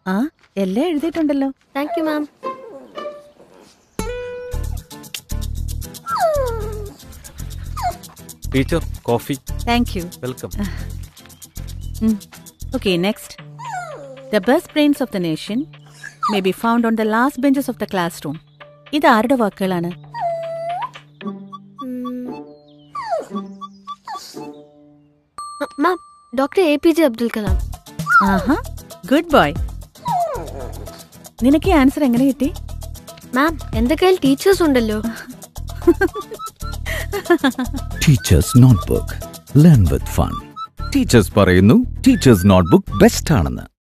ആ എല്ലാം എഴുതിയിട്ടുണ്ടല്ലോ thank you ma'am teacher coffee thank you welcome okay next the best brains of the nation may be found on the last benches of the classroom ഇത് ആരുടെ വാക്കുകളാണ് ma'am doctor A P J Abdul Kalam ആഹാ good boy നിനക്ക് ഈ answer എങ്ങനെ കിട്ടി മാം എന്റെ കയ്യിൽ ടീച്ചേഴ്സ് ഉണ്ടല്ലോ teachers notebook learn with fun teachers പറയുന്നു ടീച്ചേഴ്സ് നോട്ട്ബുക്ക് ബെസ്റ്റ് ആണെന്ന്